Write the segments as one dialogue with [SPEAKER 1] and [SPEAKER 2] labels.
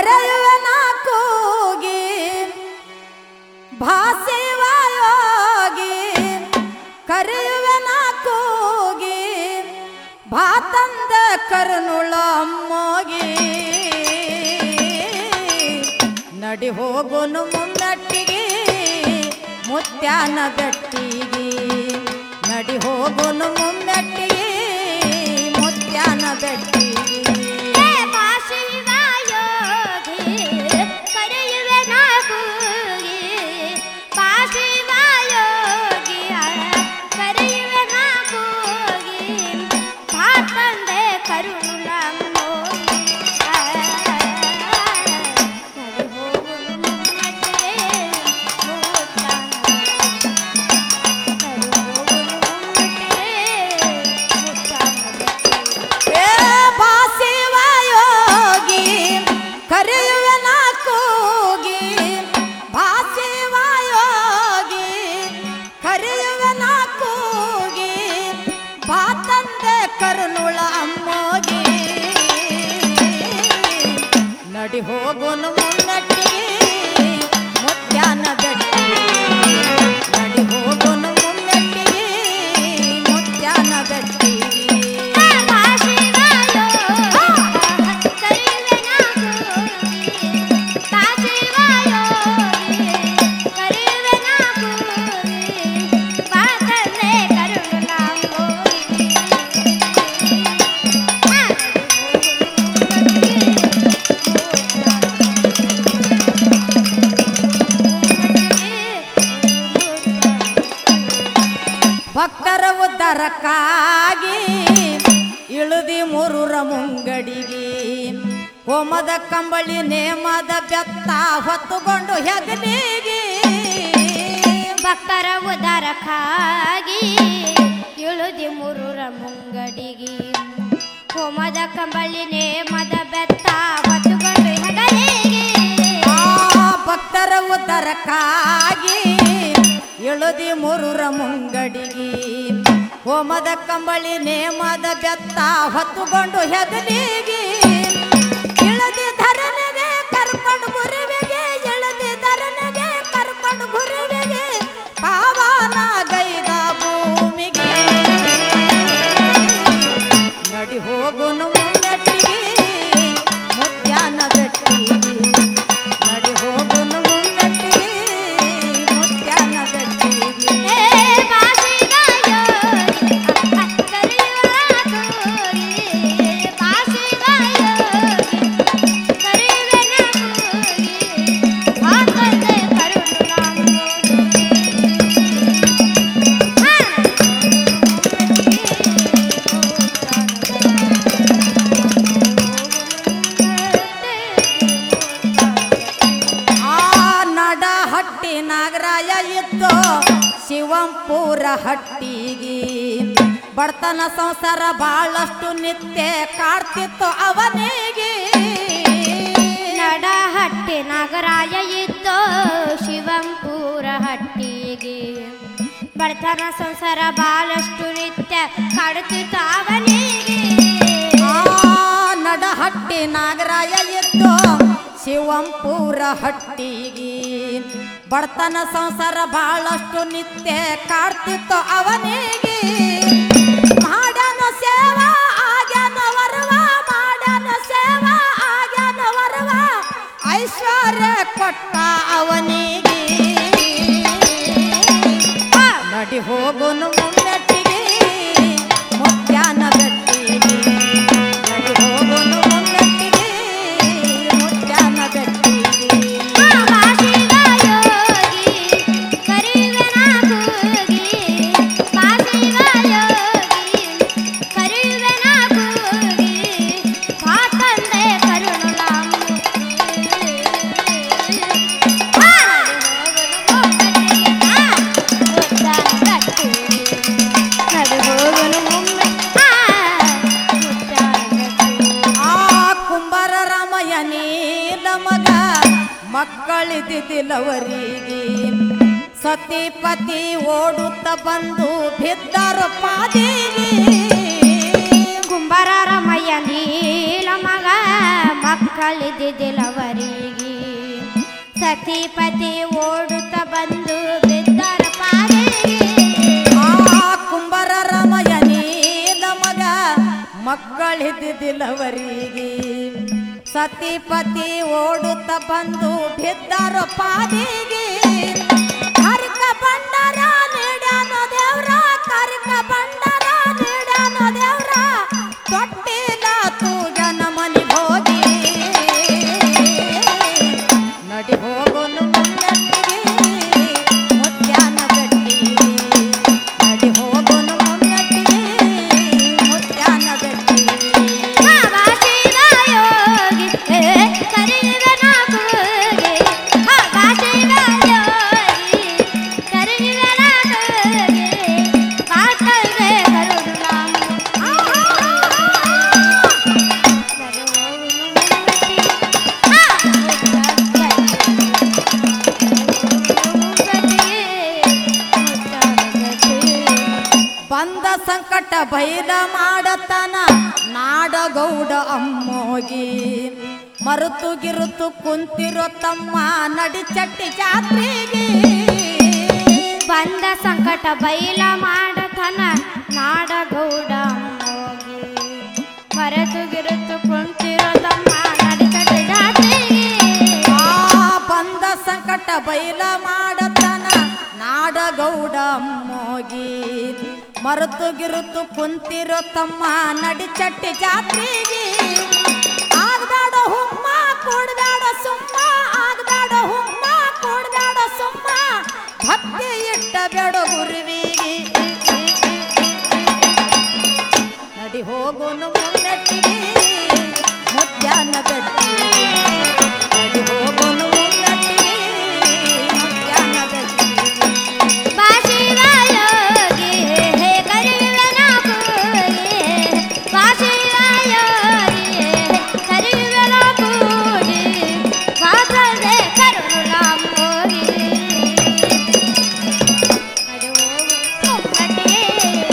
[SPEAKER 1] ಕರೆಯುವೆ ನಾ ಕೂಗಿ ಭಾಸಿವಾಯೋಗಿ ಕರೆಯುವೆ ನಾ ಕೂಗಿ ಭಾತಂದ ಕರುನುಳ ಅಮ್ಮೋಗಿ ನಡಿ ಹೋಗುನು ಮುನ್ನಟ್ಟಿಗೆ ಮುತ್ಯಾನ ಬೆಟ್ಟಿಗೆ ನಡಿ ಹೋಗುನು ಮುನ್ನಟ್ಟಿಗೆ ಮುತ್ಯಾನ ಬೆಟ್ಟಿಗೆ
[SPEAKER 2] ಏ ಪಾಶಿವಾಯೋಗಿ ಕರೆಯುವೆ ನಾ ಕೂಗಿ ಪಾಶಿವಾಯೋಗಿ ಕರೆಯುವೆ ನಾ ಕೂಗಿ ಭಾತಂದೆ ಕರುಣಮ್ಮೋ ನಡಿ ಹೋಗುನು ಮುನ್ನಟ್ಟಿಗೆ
[SPEAKER 1] ಏ ಭಾಸಿವಾಯೋಗಿ ಕರೆಯುವೆ ನಾ ಕೂಗಿ ಭಾಸಿವಾಯೋಗಿ ಕರೆಯುವೆ ನಾ ಕೂಗಿ ಭಾತಂದೆ ಕರುನುಳ ಅಮ್ಮೋಗಿ ನಡಿ ಹೋಗುನು ಮುನ್ನಟ್ಟಿಗೆ ಮುತ್ಯಾನ ಬೆಟ್ಟಿ ನಡಿ ಹೋಗುನು ಮುನ್ನಟ್ಟಿಗೆ ಮುತ್ಯಾನ ಬೆಟ್ಟಿ ಭಕ್ತರ ಉದ್ಧಾರಕ್ಕಾಗಿ ಇಳುದಿ ಮೂರೂರ ಮುಂಗಡಿಗೆ ಹೋಮದ ಕಂಬಳಿ ನೇಮದ ಬೆತ್ತ ಹೊತ್ತುಕೊಂಡು ಹೆಗಲಿಗೆ
[SPEAKER 2] ಭಕ್ತರ ಉದಾರಕ್ಕಾಗಿ ಇಳುದಿ ಮುರುರ ಮುಂಗಡಿಗೆ ಹೋಮದ ಕಂಬಳಿ ನೇಮದ ಬೆತ್ತ ಹೊತ್ತುಕೊಂಡು ಹೆಗಲಿಗೆ
[SPEAKER 1] ಆ ಭಕ್ತರ ಉದ್ಧಾರಕ್ಕಾಗಿ ಇಳುದಿ ಮೂರೂರ ಮುಂಗಡಿಗೆ ಹೋಮದ ಕಂಬಳಿ ನೇಮದ ಬೆತ್ತ ಹೊತ್ತುಕೊಂಡು ಹೆಗಲಿಗೆ ಇಳದಿ ಧರನಿಗೆ ಕರ್ಕೊಂಡು ಗುರುವಿಗೆ ಇಳದಿ ಧರನಿಗೆ ಕರ್ಕೊಂಡು ಗುರುವಿಗೆ ಪಾವನ ಗೈದ ಭೂಮಿಗೆ ನಡಿ ಹೋಗುನು ಮುನ್ನಟ್ಟಿಗೆ ಮುತ್ಯಾನ ಬೆಟ್ಟಿಗೆ ನಡಿ ಹೋಗುನು ಮುನ್ನಟ್ಟಿಗೆ ಮುತ್ಯಾನ ಬೆಟ್ಟಿಗೆ
[SPEAKER 2] ಏ ಬಾಸಿಗಾಯೋಗಿ ಕರೆಯುವಾಗೋಗಿ ಬಾಸಿಗಾಯೋಗಿ ಕರೆಯುವೆನಾಗೋಗಿ ಹಾಕಂದೆ
[SPEAKER 1] ಆ ನಡ ಹಟ್ಟಿ ನಾಗರಾಯ ಇತ್ತು ಶಿವಂಪುರ ಹಟ್ಟಿಗೆ ಬಡತನ ಸಂಸಾರ ಬಹಳಷ್ಟು ನಿತ್ಯ ಕಾಡ್ತಿತ್ತು ಅವನಿಗೆ
[SPEAKER 2] ನಡ ಹಟ್ಟಿ ನಗರಾಯ ಇದ್ದೋ ಶಿವಂಪುರ ಹಟ್ಟಿಗೆ ಬಡತನ ಸಂಸಾರ ಬಹಳಷ್ಟು ನಿತ್ಯ ಕಾಡುತ್ತಿತ್ತು ಅವನಿಗೆ
[SPEAKER 1] ಆ ನಡಹಟ್ಟಿ ನಾಗರಾಯ ಇತ್ತು ಶಿವಂಪುರ ಹಟ್ಟಿಗೆ ಬಡತನ ಸಂಸಾರ ಬಹಳಷ್ಟು ನಿತ್ಯ ಕಾಡ್ತಿತ್ತು ಅವನಿಗೆ ಮಾಡ್ಯಾನ ಸೇವಾ ಆಗ್ಯಾನ ವರವ ಮಾಡ್ಯಾನ ಸೇವಾ ಆಗ್ಯಾನ ವರವ ಐಶ್ವರ್ಯ ಕೊಟ್ಟ ಅವನಿಗೆ ನಡಿ ಹೋಗುನು ಮುನ್ನಟ್ಟಿಗೆ ಮುತ್ಯಾನ ಬೆಟ್ಟಿಗೆ ನಡಿ ಹೋಗುನು ಮುನ್ನಟ್ಟಿಗೆ ಮುತ್ಯಾನ ಬೆಟ್ಟಿಗೆ
[SPEAKER 2] ಬಾಸಿಗಾಯೋಗಿ ಕರೆಯುವೆನಾಗೋಗಿ ಬಾಸಿಗಾಯೋಗಿ ಕರೆಯುವೆನಾಗೋಗಿ ಹಾಕಂದೆ
[SPEAKER 1] ಆ ಕುಂಬಾರ ರಾಮಯ್ಯನೇ ನಮಗ ಮಕ್ಕಳಿದ್ದಿಲ್ಲವರಿಗೆ ಸತಿಪತಿ ಓಡುತ್ತ ಬಂದು ಬಿದ್ದರು ಪಾದಿಗೆ
[SPEAKER 2] ಕುಂಬಾರ ರಮಯ್ಯ ನೀಲ ಮಗ ಮಕ್ಕಳ ಮಕ್ಕಳಿದ್ದಿಲ್ಲವರಿಗೆ ಸತಿಪತಿ ಓಡುತ್ತ ಬಂದು ಬಿದ್ದರ ಪಾಲಿಗೆ
[SPEAKER 1] ಆ ಕುಂಬರ ರಮಯನೀದ ಮಗ ಮಕ್ಕಳಿದ್ದಿಲ್ಲವರಿಗೆ ಸತಿಪತಿ ಓಡುತ್ತ ಬಂದು ಬಿದ್ದರ ಪಾದಿಗೆ ಕರ್ಕ ಬಂಡರ ನೀಡ್ಯಾನೋ ದೇವ್ರ ಕರ್ಕ ಬಂಡರ ನೀಡ್ಯಾನೋ ದೇವ್ರ ತೊಟ್ಟಿಲ ತೂಜನ ಮನಿ ಹೋಗಿ ನಡಿ ಹೋಗೋನು ಮುನ್ನಟ್ಟಿಗೆ ಮುತ್ಯಾನ ಗಟ್ಟಿಗೆ ನಡಿ ಹೋಗೋನು ಮುನ್ನಟ್ಟಿಗೆ ಮುತ್ಯಾನ ಗಟ್ಟಿಗೆ
[SPEAKER 2] ಬಾಬಾ ಶಿವಯೋಗಿ ಕರೆಯುವೆ ನಾಗುಗೆ ಬಾಬಾ ಶಿವಯೋಗಿ ಕರೆಯುವೆ ನಾಗುಗೆ ಪಾತಲ್ಗೆ ಕರುಡು ನಾವು
[SPEAKER 1] ಬಂದ ಸಂಕಟ ಬೈದ ಮಾಡತನ ನಾಡಗೌಡ ಅಮ್ಮೋಗಿ ಮರುತು ಗಿರುತು ಕುಂತಿರೋ ತಮ್ಮ ನಡಿ ಚಟ್ಟಿ ಜಾತ್ರೆಗೆ
[SPEAKER 2] ಬಂದ ಸಂಕಟ ಬೈಲ ಮಾಡತನ ನಾಡಗೌಡ ಹೋಗಿ ಮರೆತು ಗಿರುತು ಕುಂತಿರೋ ತಮ್ಮ ನಡಿಕಟ್ಟು ಜಾತ್ರೆಗೆ
[SPEAKER 1] ಆ ಬಂದ ಸಂಕಟ ಬೈಲ ಮಾಡತನ ನಾಡಗೌಡ ಅಮ್ಮೋಗಿ ಮರುತು ಗಿರುತು ಕುಂತಿರೋ ತಮ್ಮ ನಡಿ ಚಟ್ಟಿ ಜಾತ್ರೆಗೆ ಆಗ್ದಾಡ ಹುಮ್ಮ ಕೊಡ್ದಾಡ ಸುಮ್ಮ ಆಗ್ದಾಡ ಹುಮ್ಮ ಕೊಡ್ದಾಡ ಸುಮ್ಮ ಭಕ್ತಿ ಇಟ್ಟ ಬೇಡ ಗುರುವಿಗೆ ನಡಿ ಹೋಗೋನು ಮುನ್ನಟ್ಟಿಗೆ ಮುತ್ಯಾನ ಗಟ್ಟಿಗೆ ನಡಿ ಹೋಗೋನು ಮುನ್ನಟ್ಟಿಗೆ ಮುತ್ಯಾನ ಗಟ್ಟಿಗೆ
[SPEAKER 2] ಬಾಶಿವಾಯೋಗಿ ಹೇ ಕರಿಯುವೆ ನಾಗುಗೆ ಬಾಶಿವಾಯೋಗಿ ಕರಿಯುವೆ ನಾಗುಗೆ ಪಾತಲ್ಗೆ ಕರುಳು ನಾಮೋಗಿ ನಡು ಮುಮ್ಮಟ್ಟಿಗೆ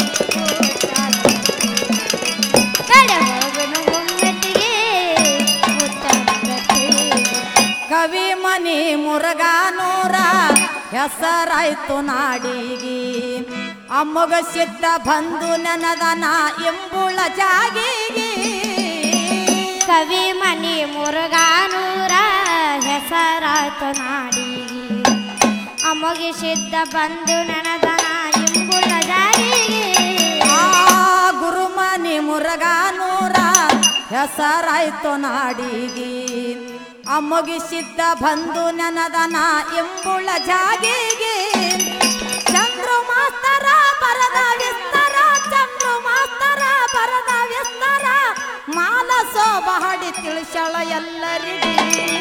[SPEAKER 2] ನಡೆ ಹೋಗುನು ಮುಮ್ಮಟ್ಟಿಗೆ ಮುತ್ತಂಗಟ್ಟಿಗೆ
[SPEAKER 1] ಕವಿ ಮನಿ ಮುರುಗಾನೂರ ಹೆಸರಾಯ್ತು ನಾಡಿಗಿ ಅಮ್ಮಗ ಸಿದ್ಧ ಬಂದು ನನದನ ಎಂಬುಳ ಜಾಗಿಗಿ
[SPEAKER 2] ಕವಿ ಮನಿ ಮುರುಗಾನೂರ ಹೆಸರಾತು ನಾಡಿಗಿ ಅಮೊಗಿಸಿದ್ದ ಬಂದು ನನದನ ಇಂಬುಳ ಜಾರಿಗೆ
[SPEAKER 1] ಆ ಗುರುಮನಿ ಮುರುಗಾನೂರ ಹೆಸರಾಯ್ತು ನಾಡಿಗಿ ಅಮ್ಮಗಿಸಿದ್ದ ಬಂದು ನನದನ ಎಂಬುಳ ಜಾಗಿಗೆ ಚಂದ್ರು ಮಾಸ್ತರ ಬರದ ವಿಸ್ತಾರ ಚಂದ್ರು ಮಾಸ್ತರ ಬರದ ವಿಸ್ತಾರ ಮಾಲ ಸೋಬಹಡಿ ತಿಳಿಸಳ ಎಲ್ಲರಿಗೆ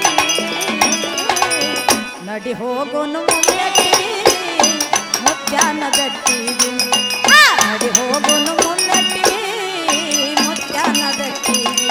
[SPEAKER 1] ನಡಿ ಹೋಗೋನು ಮುನ್ನಟ್ಟಿಗೆ ಮುತ್ಯಾನ ಗಟ್ಟಿಗೆ ನಡಿ ಹೋಗೋನು ಮುನ್ನಟ್ಟಿಗೆ ಮುತ್ಯಾನ ಗಟ್ಟಿಗೆ